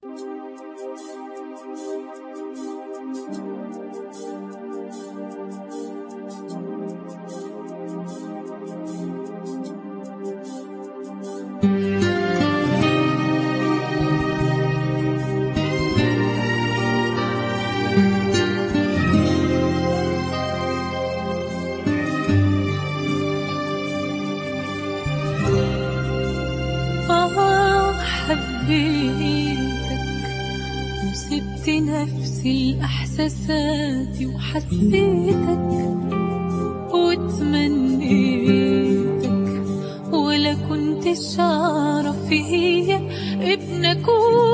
آه حبيتك وسبت نفسي الإحساسات وحسيتك وتمنيتك ولا كنتش أعرف هي ابنك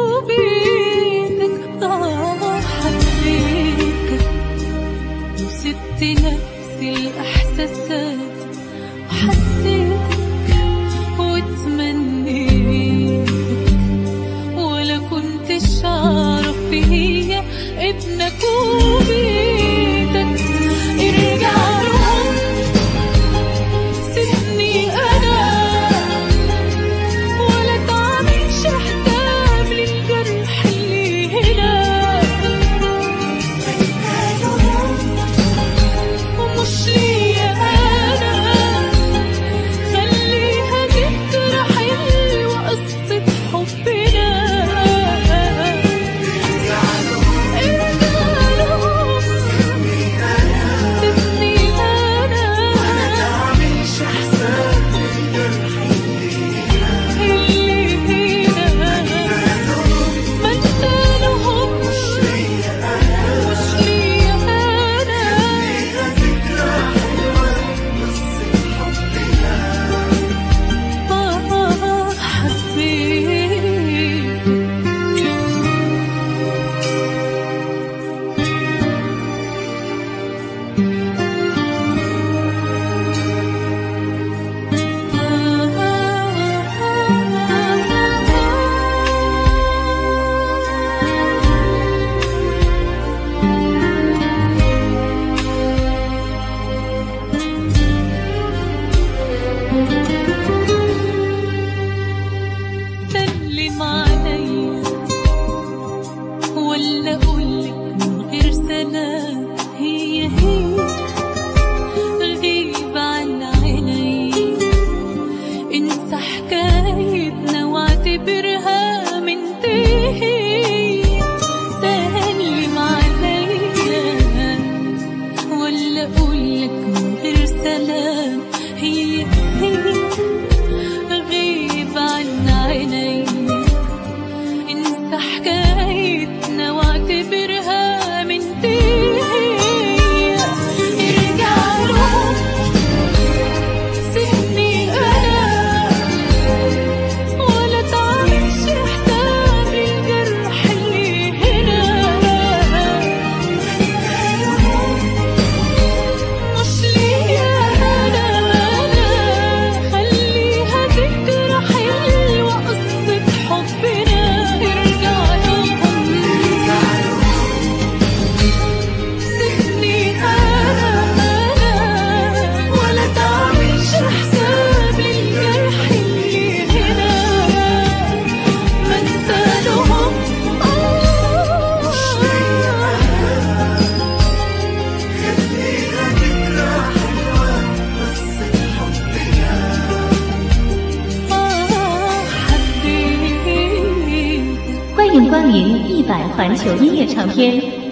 وبيتك آه حبيتك وسبت نفسي الإحساسات وحسيتك وتمنيتك ولا كنتش أعرف هي ابنك وبيتك ارجع لهم سيبني أنا ولا تعملش حساب للجرح اللي هنا ومش ليا أنا خليها ذكرى حلوة قصة حبنا ارجع لهم سيبني أنا اللي هنا ما انت لهمش مش ليا أنا آه حبيت سلم عليا ولا اقولك من غير سلام هي هي غيب عن عيني انسى حكايتنا واعتبرها منتهي سلم عليا ولا اقولك من غير سلام هي هي غيب عن عيني انسى حكايتنا واعتبرها منتهية ارجع لهم سيبني انا ولا تعملش حساب الجرح اللي هنا مش ليا أنا خليها ذكرى حلوة قصة حبنا ارجع لهم سيبني أنا ولا تعملش حساب للجرح اللي هنا ما انت لهم آه حبيتك 欢迎光临一百环球音乐唱片